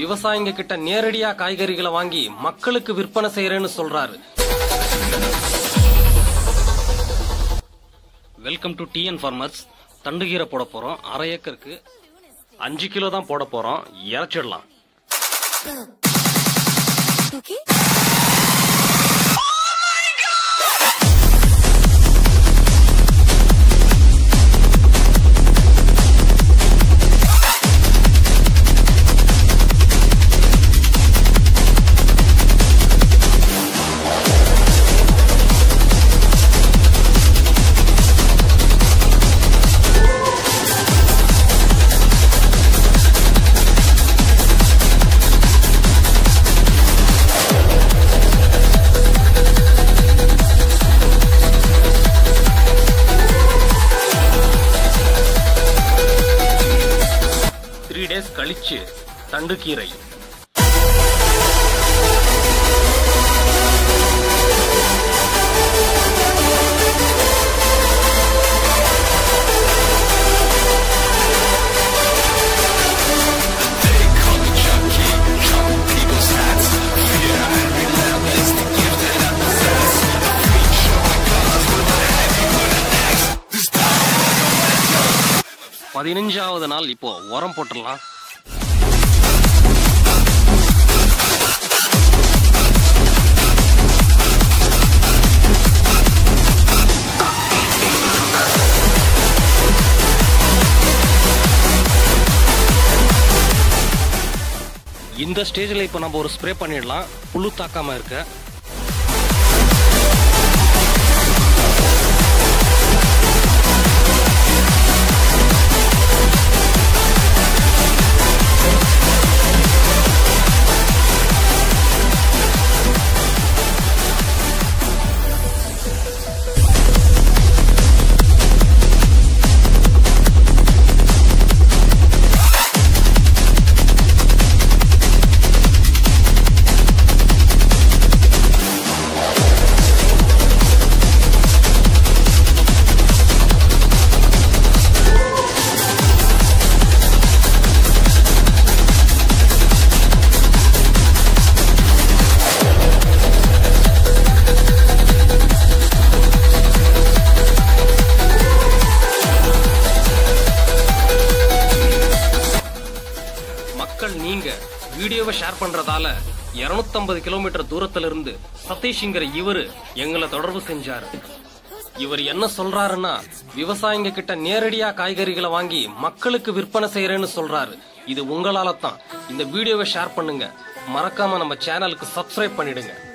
விவசாயிங்க கிட்ட நேரடியா காய்கறிகளை வாங்கி மக்களுக்கு விற்பனை செய்யறேன்னு சொல்றாரு வெல்கம் டு டிஎன் ஃபார்மர்ஸ் தண்டுகீரை போட போறோம் அரை ஏக்கருக்கு அஞ்சு கிலோ தான் போட போறோம் இறச்சிடலாம் Okay. த்ரீ டேஸ் கழிச்சு தண்டுக்கீரை பதினஞ்சாவது நாள் இப்போ உரம் போட்டுடலாம் இந்த ஸ்டேஜில் இப்போ நம்ம ஒரு ஸ்ப்ரே பண்ணிடலாம் புழு தாக்காம இருக்க மக்கள் நீங்க வீடியோவை ஷேர் பண்றதால 250 கிலோமீட்டர் தூரத்துல இருந்து சதீஷ்ங்கிற இவரு எங்களை தொடர்பு செஞ்சாரு இவர் என்ன சொல்றாருன்னா விவசாயிங்க கிட்ட நேரடியா காய்கறிகளை வாங்கி மக்களுக்கு விற்பனை செய்யறேன்னு சொல்றாரு இது உங்களால தான் இந்த வீடியோவை ஷேர் பண்ணுங்க மறக்காம நம்ம சேனலுக்கு சப்ஸ்கிரைப் பண்ணிடுங்க